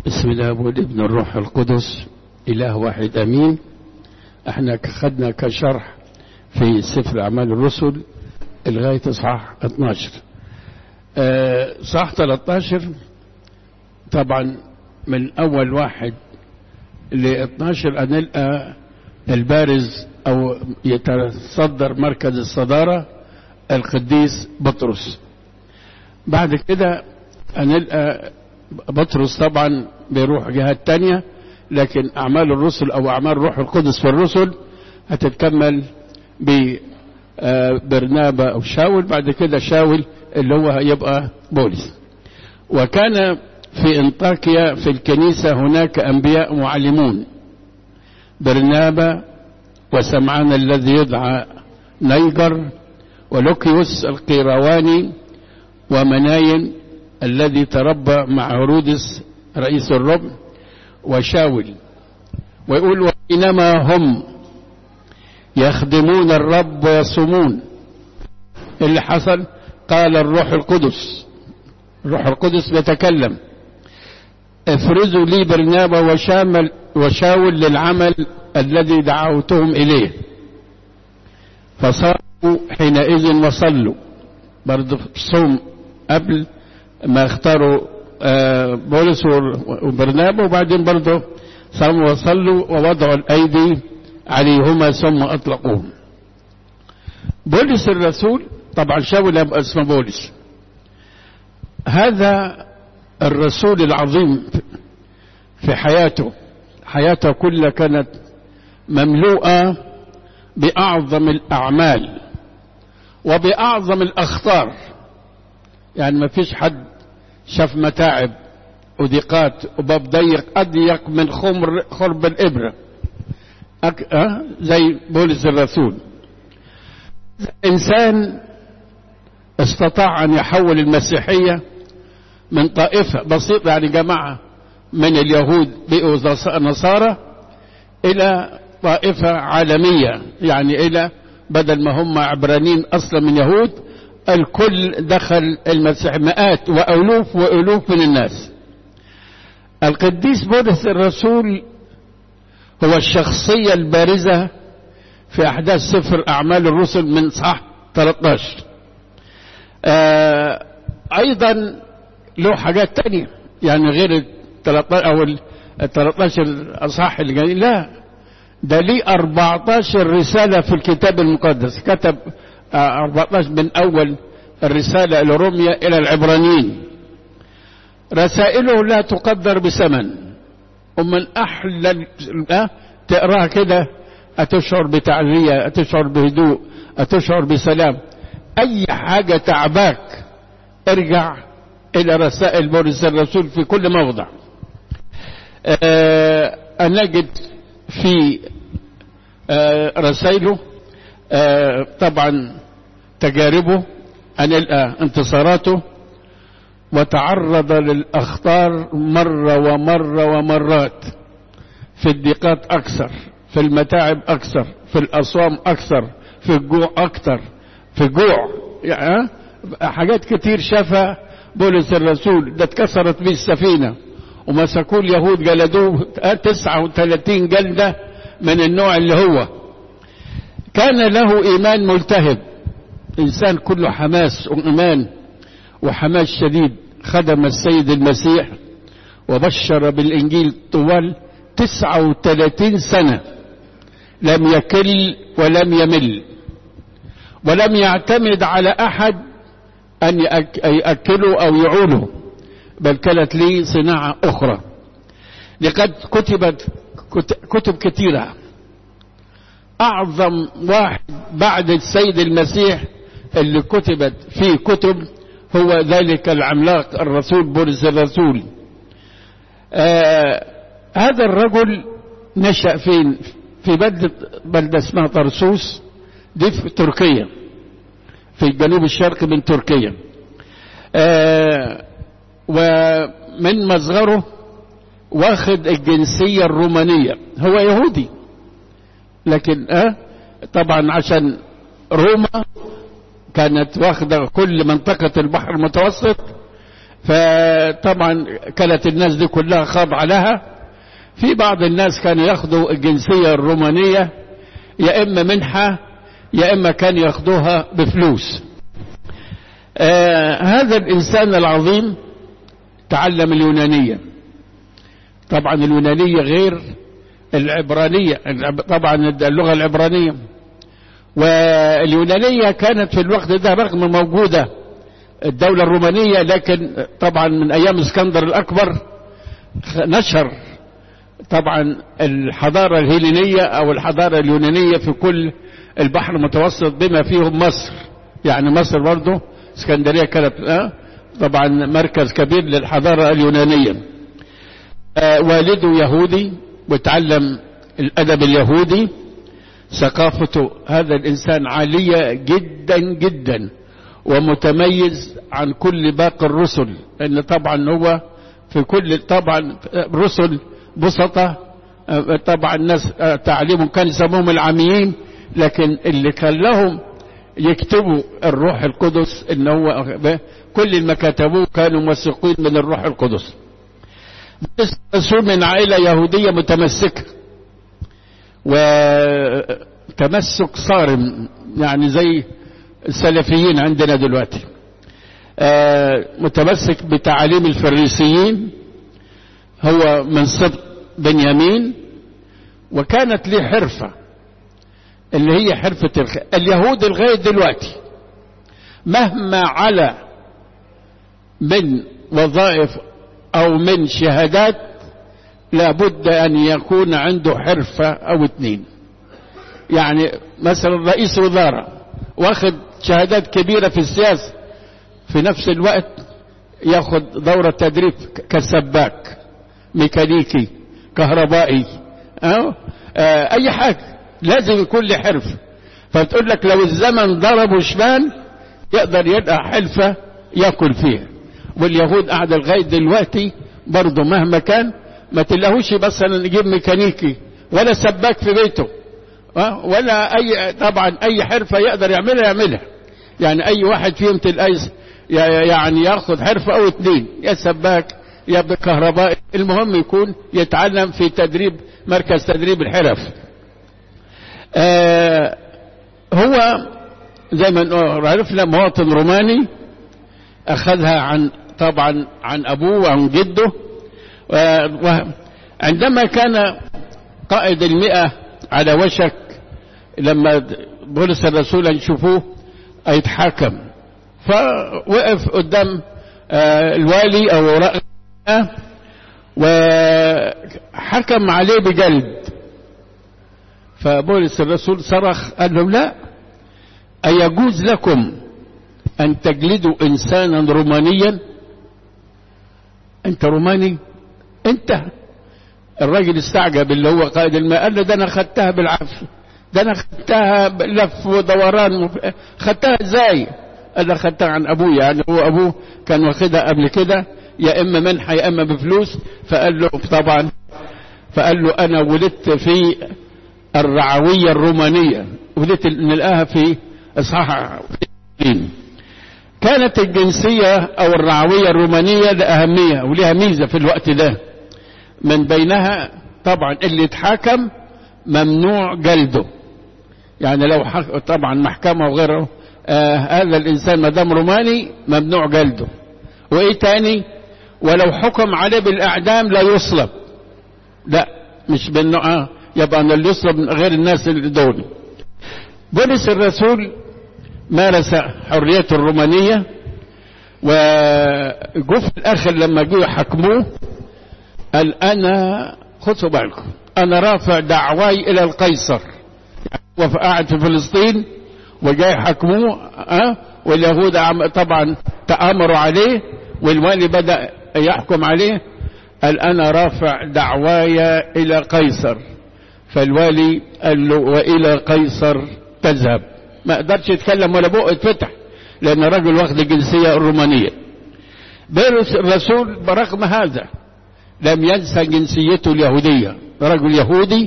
بسم الله والابن الروح القدس إله واحد أمين احنا خدنا كشرح في سفر أعمال الرسل لغاية إصحاح 12 أه صح 13 طبعا من أول واحد ل 12 هنلقى البارز أو يتصدر مركز الصدارة القديس بطرس بعد كده هنلقى بطرس طبعا بيروح جهات تانية لكن أعمال الرسل أو أعمال روح القدس في الرسل هتتكمل ببرنابا أو شاول بعد كده شاول اللي هو هيبقى بولس وكان في انطاكيا في الكنيسة هناك أنبياء معلمون برنابا وسمعان الذي يدعى نيجر ولوكيوس القيرواني ومناين الذي تربى مع هرودس رئيس الرب وشاول ويقول وبينما هم يخدمون الرب ويصومون اللي حصل قال الروح القدس الروح القدس بيتكلم افرزوا لي برنابا وشامل وشاول للعمل الذي دعوتهم إليه فصاروا حينئذ وصلوا برضه صوم قبل ما اختاروا بولس وبرنابا وبعدين برضه صاموا وصلوا ووضعوا الأيدي عليهما ثم أطلقوهم بولس الرسول طبعا شاول يبقى اسمه بولس هذا الرسول العظيم في حياته حياته كلها كانت مملوءة بأعظم الأعمال وبأعظم الأخطار يعني ما فيش حد شاف متاعب وضيقات وباب ضيق أضيق من خمر خرب الإبرة أك... أه؟ زي بولس الرسول إنسان استطاع أن يحول المسيحية من طائفة بسيطة يعني جماعة من اليهود بقوا نصارى إلى طائفة عالمية يعني إلى بدل ما هم عبرانيين أصلا من يهود الكل دخل المسيح مئات وألوف وألوف من الناس القديس بولس الرسول هو الشخصية البارزة في أحداث سفر أعمال الرسل من صح 13 آه أيضا له حاجات تانية يعني غير ال 13 أو ال 13 أصح اللي جاي لا ده ليه 14 رسالة في الكتاب المقدس كتب 14 من أول الرسالة إلى روميا إلى العبرانيين رسائله لا تقدر بثمن ومن أحلى تقراها كده أتشعر بتعزية أتشعر بهدوء أتشعر بسلام أي حاجة تعباك ارجع إلى رسائل بولس الرسول في كل موضع أه نجد في أه رسائله أه طبعا تجاربه هنلقى انتصاراته وتعرض للأخطار مرة ومرة ومرات في الضيقات أكثر في المتاعب أكثر في الأصوام أكثر في الجوع أكثر في الجوع يعني حاجات كتير شافها بولس الرسول ده اتكسرت به السفينة ومسكوه اليهود جلدوه 39 جلدة من النوع اللي هو كان له إيمان ملتهب إنسان كله حماس وإيمان وحماس شديد خدم السيد المسيح وبشر بالإنجيل طوال 39 سنة لم يكل ولم يمل ولم يعتمد على أحد أن يأكله أو يعوله بل كانت لي صناعة أخرى لقد كتبت كتب كثيرة أعظم واحد بعد السيد المسيح اللي كتبت فيه كتب هو ذلك العملاق الرسول بولس الرسول آه هذا الرجل نشأ فين في بلدة, بلدة اسمها طرسوس دي في تركيا في الجنوب الشرقي من تركيا آه ومن مصغره واخد الجنسية الرومانية هو يهودي لكن آه طبعا عشان روما كانت واخدة كل منطقة البحر المتوسط فطبعا كانت الناس دي كلها خاضعة لها في بعض الناس كانوا ياخدوا الجنسية الرومانية يا إما منحة يا إما كان ياخدوها بفلوس آه هذا الإنسان العظيم تعلم اليونانية طبعا اليونانية غير العبرانية طبعا اللغة العبرانية واليونانية كانت في الوقت ده رغم موجودة الدولة الرومانية لكن طبعا من أيام اسكندر الأكبر نشر طبعا الحضارة الهيلينية أو الحضارة اليونانية في كل البحر المتوسط بما فيهم مصر يعني مصر برضه اسكندرية كانت طبعا مركز كبير للحضارة اليونانية والده يهودي وتعلم الأدب اليهودي ثقافته هذا الإنسان عالية جدا جدا ومتميز عن كل باقي الرسل لأن طبعا هو في كل طبعا رسل بسطة طبعا الناس تعليمهم كان يسموهم العاميين لكن اللي كان لهم يكتبوا الروح القدس ان هو كل اللي كتبوه كانوا موثقين من الروح القدس رسول من عائلة يهودية متمسكة وتمسك صارم يعني زي السلفيين عندنا دلوقتي متمسك بتعاليم الفريسيين هو من سبط بنيامين وكانت ليه حرفة اللي هي حرفة الخ... اليهود لغاية دلوقتي مهما على من وظائف او من شهادات لابد ان يكون عنده حرفة او اتنين يعني مثلا رئيس وزارة واخد شهادات كبيرة في السياسة في نفس الوقت ياخد دورة تدريب كسباك ميكانيكي كهربائي أو آه اي حاجة لازم يكون له حرفة فتقول لك لو الزمن ضربه شمال يقدر يلقى حلفة ياكل فيها واليهود قاعدة لغاية دلوقتي برضه مهما كان ما تلاقوش مثلا يجيب ميكانيكي ولا سباك في بيته ولا اي طبعا اي حرفة يقدر يعملها يعملها يعني اي واحد فيهم تلاقي يعني ياخد حرفة او اتنين يا سباك يا كهربائي المهم يكون يتعلم في تدريب مركز تدريب الحرف آه هو زي ما عرفنا مواطن روماني اخذها عن طبعا عن ابوه وعن جده وعندما كان قائد المئة على وشك لما بولس الرسول يشوفوه يتحاكم فوقف قدام الوالي او رأي وحكم عليه بجلد فبولس الرسول صرخ قال له لا أيجوز لكم أن تجلدوا إنسانا رومانيا أنت روماني أنت الراجل استعجب اللي هو قائد الماء قال له ده أنا خدتها بالعافية ده أنا خدتها لف ودوران خدتها إزاي قال له خدتها عن أبويا يعني هو أبوه كان واخدها قبل كده يا إما منحة يا إما بفلوس فقال له طبعا فقال له أنا ولدت في الرعوية الرومانية ولدت نلقاها في إصحاح كانت الجنسية أو الرعوية الرومانية لأهمية ولها ميزة في الوقت ده من بينها طبعا اللي اتحاكم ممنوع جلده يعني لو حق طبعا محكمة وغيره آه هذا الإنسان ما دام روماني ممنوع جلده وإيه تاني ولو حكم عليه بالإعدام لا يصلب لا مش بالنوع يبقى أن اللي يصلب من غير الناس اللي دول بولس الرسول مارس حريته الرومانية وجو في الآخر لما جوا حكموه قال أنا خدوا بالكم أنا رافع دعواي إلى القيصر وقاعد في فلسطين وجاي حكموه أه؟ واليهود طبعا تآمروا عليه والوالي بدأ يحكم عليه قال أنا رافع دعواي إلى قيصر فالوالي قال له وإلى قيصر تذهب ما قدرش يتكلم ولا بقه اتفتح لأن رجل واخد الجنسية الرومانية بيرس الرسول برغم هذا لم ينسى جنسيته اليهودية رجل يهودي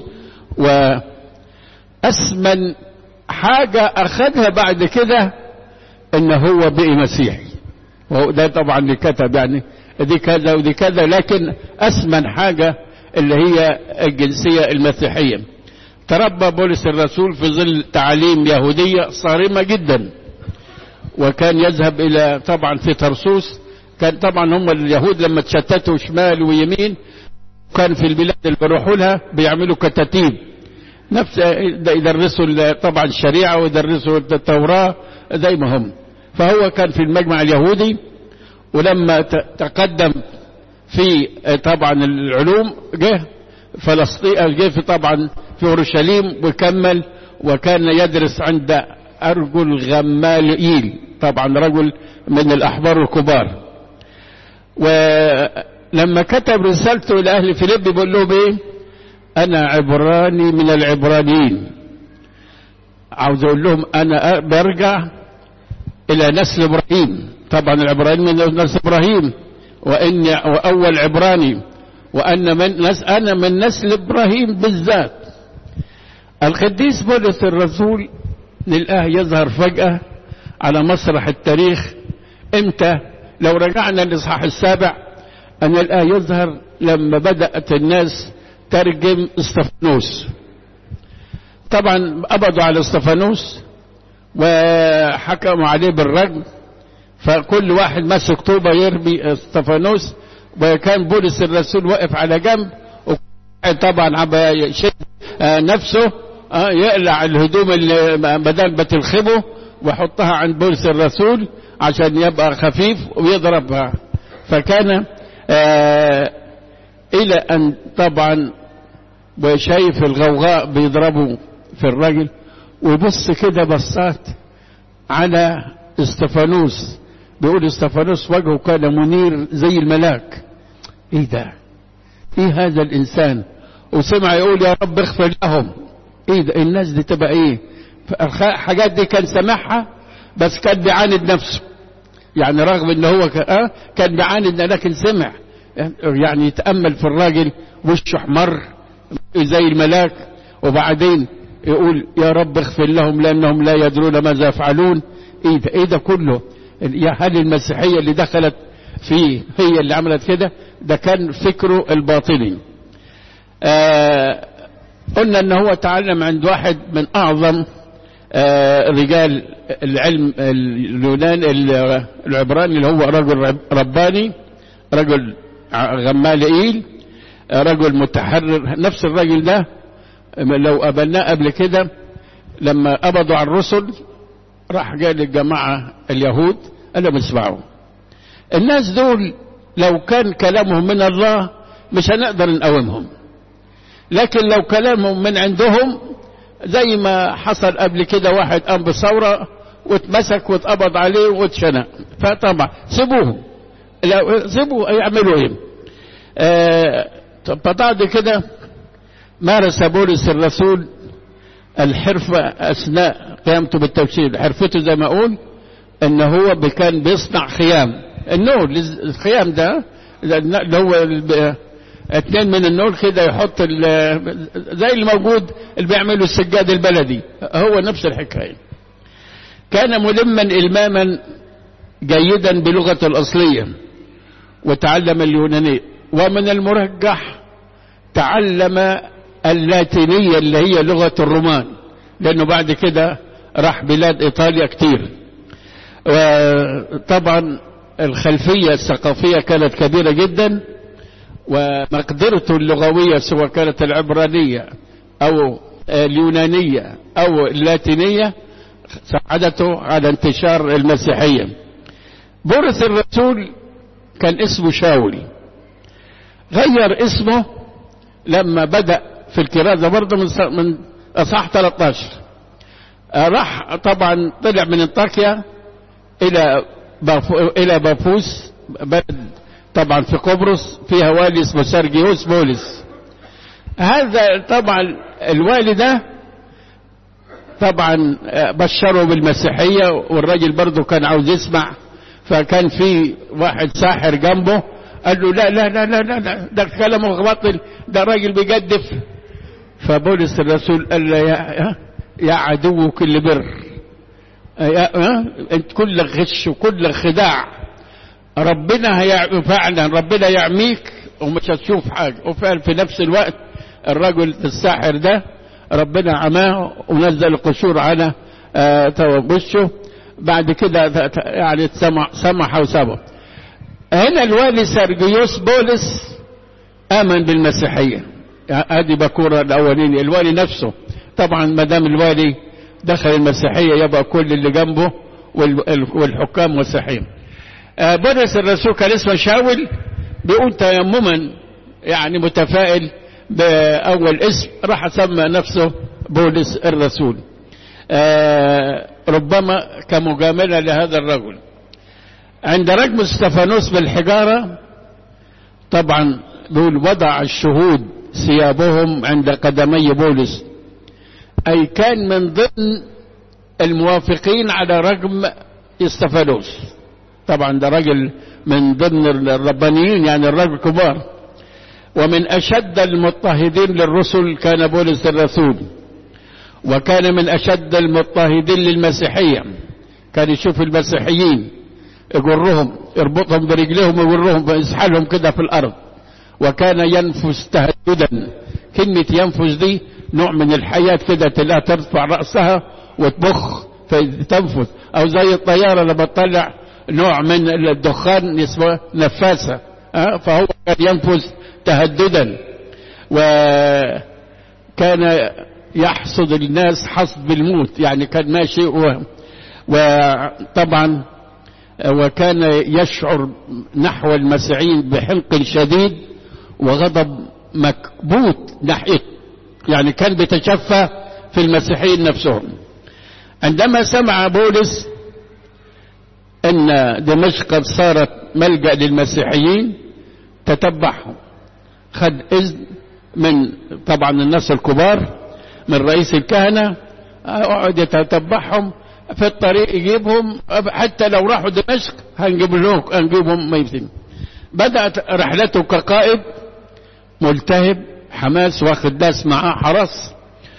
وأسمن حاجة أخذها بعد كده إن هو بقي مسيحي وهو ده طبعا اللي كتب يعني دي كذا ودي كذا لكن أسمن حاجة اللي هي الجنسية المسيحية تربى بولس الرسول في ظل تعاليم يهودية صارمة جدا وكان يذهب إلى طبعا في ترسوس كان طبعا هم اليهود لما تشتتوا شمال ويمين كان في البلاد اللي بيروحوا لها بيعملوا كتاتيب نفس يدرسوا طبعا الشريعة ويدرسوا التوراة زي ما هم فهو كان في المجمع اليهودي ولما تقدم في طبعا العلوم جه فلسطين جه في طبعا في اورشليم وكمل وكان يدرس عند ارجل غمالئيل طبعا رجل من الاحبار الكبار ولما كتب رسالته الى اهل فيليب بيقول لهم ايه انا عبراني من العبرانيين عاوز اقول لهم انا برجع الى نسل ابراهيم طبعا العبرانيين من نسل ابراهيم واني واول عبراني وان من نس انا من نسل ابراهيم بالذات القديس بولس الرسول نلقاه يظهر فجأة على مسرح التاريخ امتى لو رجعنا للاصحاح السابع ان نلقاه يظهر لما بدأت الناس ترجم استفانوس طبعا قبضوا على استفانوس وحكموا عليه بالرجم فكل واحد ماسك طوبة يرمي استفانوس وكان بولس الرسول واقف على جنب طبعا عم يشد نفسه يقلع الهدوم اللي بدل بتلخمه ويحطها عند بولس الرسول عشان يبقى خفيف ويضربها فكان الى ان طبعا وشايف الغوغاء بيضربوا في الرجل ويبص كده بصات على استفانوس بيقول استفانوس وجهه كان منير زي الملاك ايه ده ايه هذا الانسان وسمع يقول يا رب اغفر لهم ايه ده الناس دي تبقى ايه الحاجات دي كان سامعها بس كان بيعاند نفسه يعني رغم ان هو آه كان بيعاند لكن سمع يعني يتامل في الراجل وشه احمر زي الملاك وبعدين يقول يا رب اغفر لهم لانهم لا يدرون ماذا يفعلون ايه ده ايه ده كله يا هل المسيحيه اللي دخلت فيه هي اللي عملت كده ده كان فكره الباطني آه قلنا ان هو تعلم عند واحد من اعظم آه رجال العلم اليونان العبراني اللي هو رجل رباني رجل غمالئيل رجل متحرر نفس الراجل ده لو قابلناه قبل كده لما قبضوا على الرسل راح جاي للجماعة اليهود قال لهم اسمعوا الناس دول لو كان كلامهم من الله مش هنقدر نقاومهم لكن لو كلامهم من عندهم زي ما حصل قبل كده واحد قام بثورة واتمسك واتقبض عليه واتشنق فطبعا سيبوهم لو سيبوا يعملوا ايه آه فبعد كده مارس بولس الرسول الحرفة أثناء قيامته بالتبشير حرفته زي ما أقول إن هو كان بيصنع خيام النور الخيام ده اللي هو اتنين من النور كده يحط زي الموجود اللي بيعملوا السجاد البلدي هو نفس الحكاية كان ملما إلماما جيدا بلغة الأصلية وتعلم اليونانية ومن المرجح تعلم اللاتينية اللي هي لغة الرومان لأنه بعد كده راح بلاد إيطاليا كتير وطبعا الخلفية الثقافية كانت كبيرة جدا ومقدرته اللغوية سواء كانت العبرانية أو اليونانية أو اللاتينية ساعدته على انتشار المسيحية بولس الرسول كان اسمه شاول غير اسمه لما بدأ في الكرازة برضه من من أصح 13 راح طبعا طلع من انطاكيا إلى بافو إلى بافوس بلد طبعا في قبرص فيها والي اسمه سرجيوس بولس هذا طبعا الوالي ده طبعا بشره بالمسيحية والراجل برضه كان عاوز يسمع فكان في واحد ساحر جنبه قال له لا لا لا لا لا, لا ده كلامه باطل ده راجل بيجدف فبولس الرسول قال له يا, يا عدو كل بر يا انت كلك غش وكلك خداع ربنا هي فعلا ربنا يعميك ومش هتشوف حاجة وفعلا في نفس الوقت الرجل الساحر ده ربنا عماه ونزل القشور على وشه بعد كده يعني سمح, سمح وسبب هنا الوالي سرجيوس بولس آمن بالمسيحية هذه بكورة الأولين الوالي نفسه طبعا ما دام الوالي دخل المسيحية يبقى كل اللي جنبه والحكام مسيحيين بولس الرسول كان اسمه شاول بيقول تيمما يعني متفائل بأول اسم راح سمى نفسه بولس الرسول ربما كمجاملة لهذا الرجل عند رجم استفانوس بالحجارة طبعا بيقول وضع الشهود ثيابهم عند قدمي بولس أي كان من ضمن الموافقين على رجم استفانوس طبعا ده راجل من ضمن الربانيين يعني الرجل كبار ومن أشد المضطهدين للرسل كان بولس الرسول وكان من أشد المضطهدين للمسيحية كان يشوف المسيحيين يجرهم يربطهم برجلهم ويجرهم ويسحلهم كده في الأرض وكان ينفس تهددا كلمة ينفس دي نوع من الحياة كده تلاقيها ترفع رأسها وتبخ فتنفس أو زي الطيارة لما تطلع نوع من الدخان اسمه نفاسة أه؟ فهو كان ينفس تهددا وكان يحصد الناس حصد بالموت يعني كان ماشي و... وطبعا وكان يشعر نحو المسيحيين بحنق شديد وغضب مكبوت ناحيه يعني كان بيتشفى في المسيحيين نفسهم عندما سمع بولس ان دمشق قد صارت ملجا للمسيحيين تتبعهم خد اذن من طبعا الناس الكبار من رئيس الكهنه اقعد يتتبعهم في الطريق يجيبهم حتى لو راحوا دمشق هنجيب لهم هنجيبهم ميتين بدأت رحلته كقائد ملتهب حماس واخد ناس معاه حرس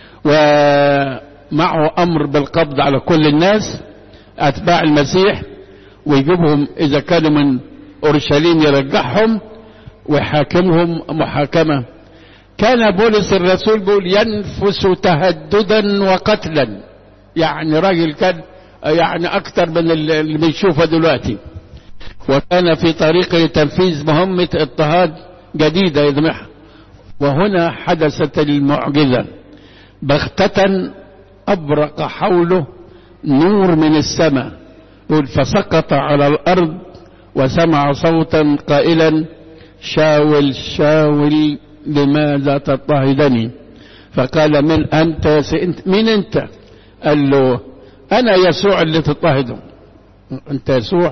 ومعه أمر بالقبض على كل الناس أتباع المسيح ويجيبهم إذا كانوا من أورشليم يرجعهم ويحاكمهم محاكمة كان بولس الرسول بيقول ينفس تهددا وقتلا يعني راجل كان يعني أكثر من اللي بنشوفه دلوقتي وكان في طريق لتنفيذ مهمة اضطهاد جديدة يضمحها وهنا حدثت المعجزة بغتة أبرق حوله نور من السماء يقول فسقط على الأرض وسمع صوتا قائلا شاول شاول لماذا تضطهدني فقال من أنت يا سئنت مين أنت قال له أنا يسوع اللي تضطهده أنت يسوع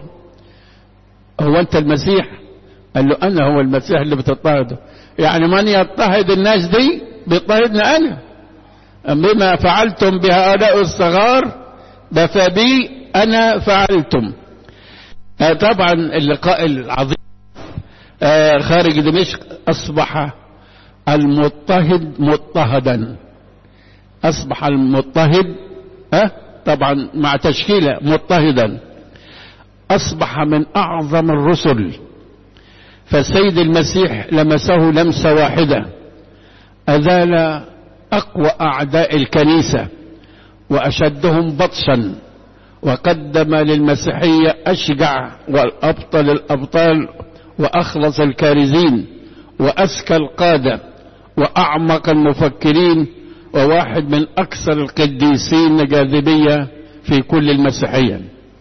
هو أنت المسيح قال له أنا هو المسيح اللي بتضطهده يعني من يضطهد الناس دي بيضطهدني أنا بما فعلتم بهؤلاء الصغار ده فبي أنا فعلتم آه طبعا اللقاء العظيم آه خارج دمشق أصبح المضطهد مضطهدا أصبح المضطهد أه؟ طبعا مع تشكيلة مضطهدا أصبح من أعظم الرسل فالسيد المسيح لمسه لمسة واحدة أزال أقوى أعداء الكنيسة وأشدهم بطشا وقدم للمسيحية أشجع والأبطل الأبطال وأخلص الكارزين وأذكى القادة وأعمق المفكرين وواحد من أكثر القديسين جاذبية في كل المسيحية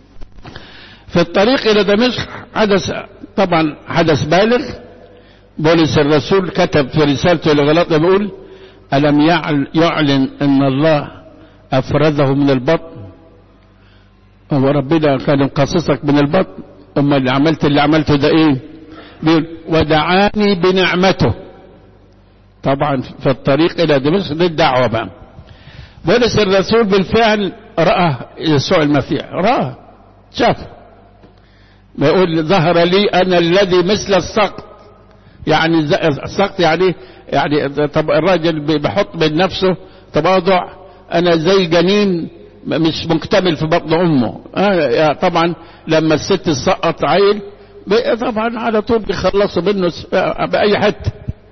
في الطريق إلى دمشق حدث طبعا حدث بالغ بولس الرسول كتب في رسالته لغلاطة بيقول ألم يعلن أن الله أفرده من البطن هو ربنا كان مقصصك من البطن أما اللي عملت اللي عملته ده إيه بيقول ودعاني بنعمته طبعا في الطريق إلى دمشق دي الدعوة بقى بولس الرسول بالفعل رأى يسوع المسيح رأى شافه بيقول ظهر لي أنا الذي مثل السقط يعني السقط يعني يعني طب الراجل بيحط من نفسه تواضع أنا زي جنين مش مكتمل في بطن أمه آه طبعا لما الست تسقط عيل طبعا على طول بيخلصوا منه بأي حتة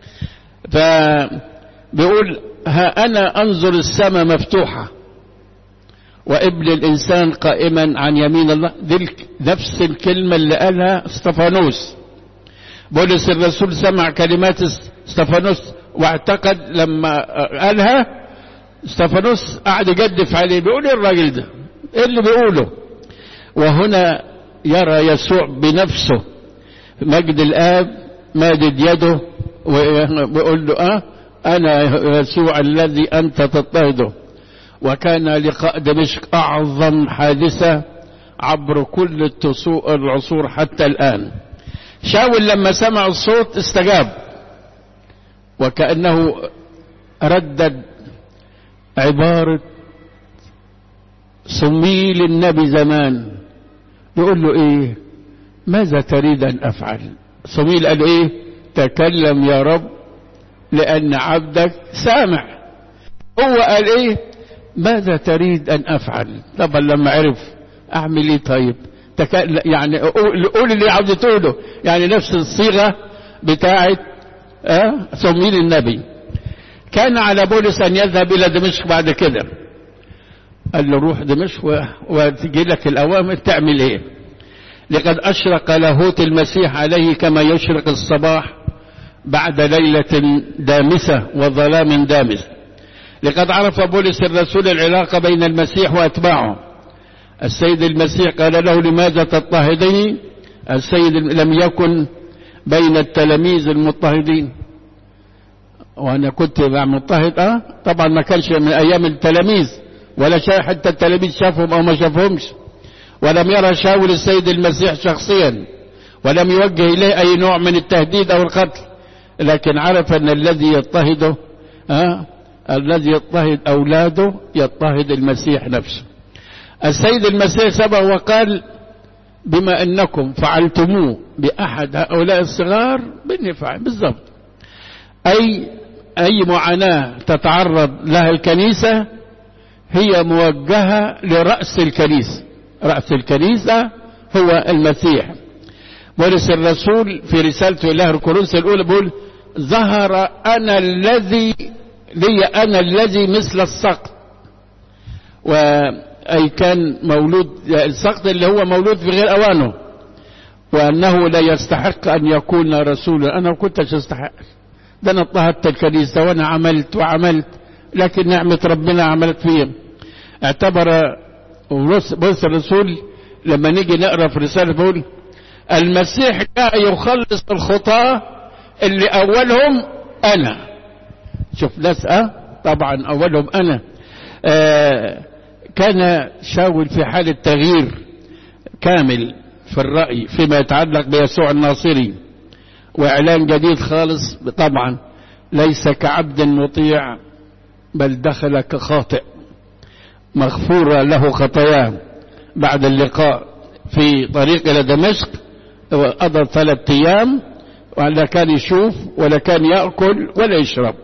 فبيقول ها أنا أنظر السماء مفتوحة وابن الإنسان قائما عن يمين الله دي نفس الكلمة اللي قالها استفانوس بولس الرسول سمع كلمات استفانوس واعتقد لما قالها استفانوس قعد يجدف عليه بيقول ايه الراجل ده ايه اللي بيقوله وهنا يرى يسوع بنفسه مجد الآب مادد يده ويقول له اه انا يسوع الذي انت تضطهده وكان لقاء دمشق اعظم حادثة عبر كل العصور حتى الان شاول لما سمع الصوت استجاب وكأنه ردد عبارة صميل النبي زمان يقول له ايه ماذا تريد ان افعل صميل قال ايه تكلم يا رب لان عبدك سامع هو قال ايه ماذا تريد ان افعل طبعا لما عرف اعمل ايه طيب يعني قول اللي عاوز تقوله يعني نفس الصيغة بتاعت أه؟ صميل النبي كان على بولس أن يذهب إلى دمشق بعد كده قال له روح دمشق وتجي لك الأوامر تعمل إيه لقد أشرق لاهوت المسيح عليه كما يشرق الصباح بعد ليلة دامسة وظلام دامس لقد عرف بولس الرسول العلاقة بين المسيح وأتباعه السيد المسيح قال له لماذا تضطهدني السيد لم يكن بين التلاميذ المضطهدين وانا كنت مضطهد اه طبعا ما كانش من ايام التلاميذ ولا شيء حتى التلاميذ شافهم او ما شافهمش ولم يرى شاول السيد المسيح شخصيا ولم يوجه اليه اي نوع من التهديد او القتل لكن عرف ان الذي يضطهده آه الذي يضطهد اولاده يضطهد المسيح نفسه السيد المسيح سبق وقال بما انكم فعلتموه باحد هؤلاء الصغار بالنفع بالضبط اي اي معاناه تتعرض لها الكنيسه هي موجهه لراس الكنيسه راس الكنيسه هو المسيح بولس الرسول في رسالته الى الكورنثوس الاولى بيقول ظهر انا الذي لي انا الذي مثل السقط و أي كان مولود السقط اللي هو مولود في غير أوانه وأنه لا يستحق أن يكون رسولا أنا ما كنتش أستحق ده أنا اضطهدت الكنيسة وأنا عملت وعملت لكن نعمة ربنا عملت فيا اعتبر بولس الرسول لما نيجي نقرا في رسالة بيقول المسيح جاء يخلص الخطاة اللي أولهم أنا شوف ناس أه طبعا أولهم أنا آه كان شاول في حالة تغيير كامل في الرأي فيما يتعلق بيسوع الناصري وإعلان جديد خالص طبعا ليس كعبد مطيع بل دخل كخاطئ مغفورة له خطاياه بعد اللقاء في طريق إلى دمشق قضى ثلاثة أيام ولا كان يشوف ولا كان يأكل ولا يشرب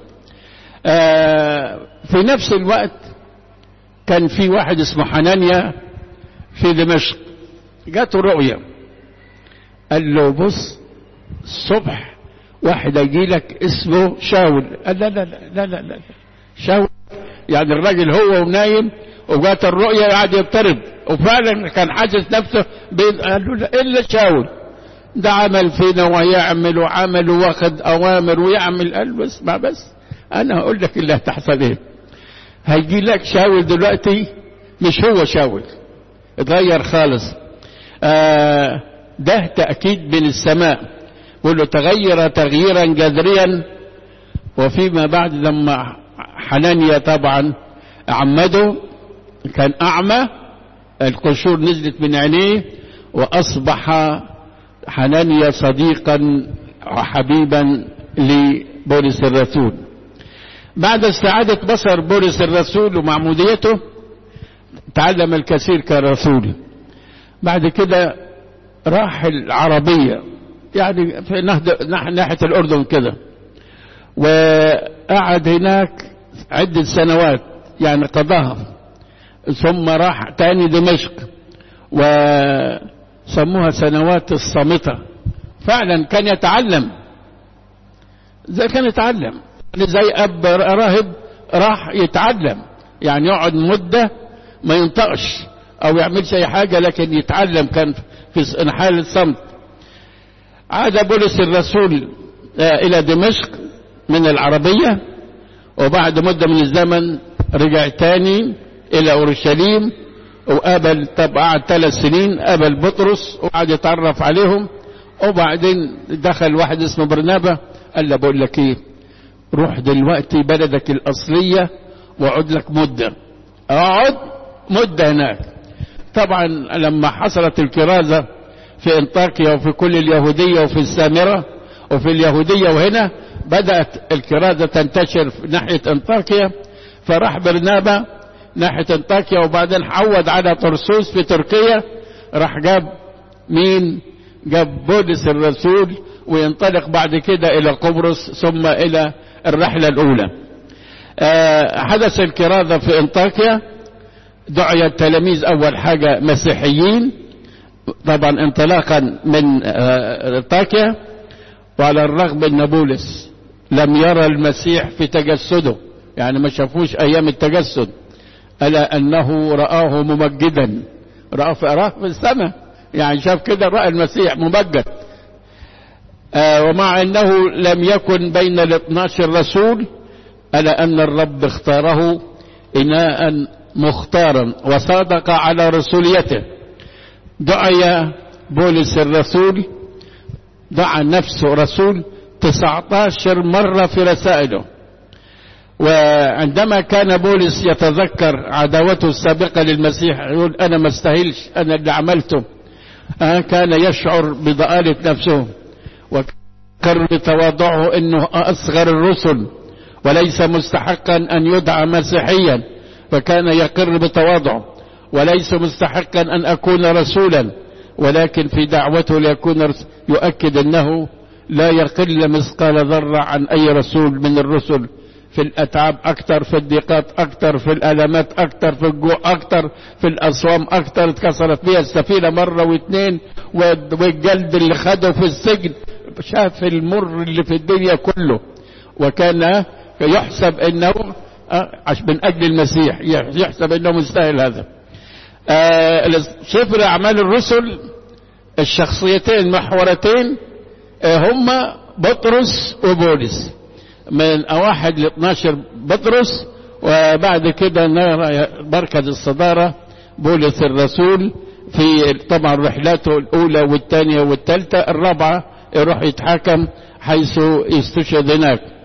آه في نفس الوقت كان في واحد اسمه حنانيا في دمشق جاته رؤية قال له بص الصبح واحد يجي لك اسمه شاول قال لا لا لا لا لا شاول يعني الراجل هو ونايم وجات الرؤية قاعد يضطرب وفعلا كان حاسس نفسه بين قال له لا الا شاول ده عمل فينا ويعمل وعمل واخد اوامر ويعمل قال له اسمع بس انا هقول لك اللي هتحصل ايه هيجي لك شاول دلوقتي مش هو شاول اتغير خالص آه ده تأكيد من السماء يقول له تغير تغييرا جذريا وفيما بعد لما حنانيا طبعا عمده كان أعمى القشور نزلت من عينيه وأصبح حنانيا صديقا وحبيبا لبولس الرسول بعد استعادة بصر بولس الرسول ومعموديته تعلم الكثير كرسول بعد كده راح العربية يعني في ناحية الأردن كده وقعد هناك عدة سنوات يعني قضاها ثم راح تاني دمشق وسموها سنوات الصامتة فعلا كان يتعلم زي كان يتعلم زي أب راهب راح يتعلم يعني يقعد مدة ما ينطقش أو يعملش أي حاجة لكن يتعلم كان في حالة صمت عاد بولس الرسول إلى دمشق من العربية وبعد مدة من الزمن رجع تاني إلى أورشليم وقابل طب قعد ثلاث سنين قابل بطرس وقعد يتعرف عليهم وبعدين دخل واحد اسمه برنابا قال له بقول لك ايه روح دلوقتي بلدك الأصلية واقعد لك مدة اقعد مدة هناك طبعا لما حصلت الكرازة في انطاكيا وفي كل اليهودية وفي السامرة وفي اليهودية وهنا بدأت الكرازة تنتشر في ناحية انطاكيا فراح برنابا ناحية انطاكيا وبعدين حود على طرسوس في تركيا راح جاب مين جاب بولس الرسول وينطلق بعد كده الى قبرص ثم الى الرحلة الاولى أه حدث الكرازة في انطاكيا دعي التلاميذ اول حاجة مسيحيين طبعا انطلاقا من انطاكيا وعلى الرغم ان بولس لم يرى المسيح في تجسده يعني ما شافوش ايام التجسد الا انه رآه ممجدا رآه في راه في السماء يعني شاف كده رأى المسيح ممجد آه ومع انه لم يكن بين الاثناشر رسول الا ان الرب اختاره اناء مختارا وصادق على رسوليته دعي بولس الرسول دعا نفسه رسول 19 مرة في رسائله وعندما كان بولس يتذكر عداوته السابقة للمسيح يقول أنا ما استاهلش أنا اللي عملته آه كان يشعر بضآلة نفسه وكر بتواضعه أنه أصغر الرسل وليس مستحقا أن يدعى مسيحيا فكان يقر بتواضعه وليس مستحقا أن أكون رسولا ولكن في دعوته ليكون يؤكد أنه لا يقل مثقال ذرة عن أي رسول من الرسل في الأتعاب أكتر في الضيقات أكتر في الألمات أكتر في الجوع أكتر في الأصوام أكتر اتكسرت بيها السفينة مرة واثنين والجلد اللي خده في السجن شاف المر اللي في الدنيا كله وكان يحسب انه من اجل المسيح يحسب انه مستاهل هذا سفر اعمال الرسل الشخصيتين المحورتين هم بطرس وبولس من واحد ل 12 بطرس وبعد كده مركز الصدارة بولس الرسول في طبعا رحلاته الأولى والثانية والثالثة الرابعة يروح يتحاكم حيث يستشهد هناك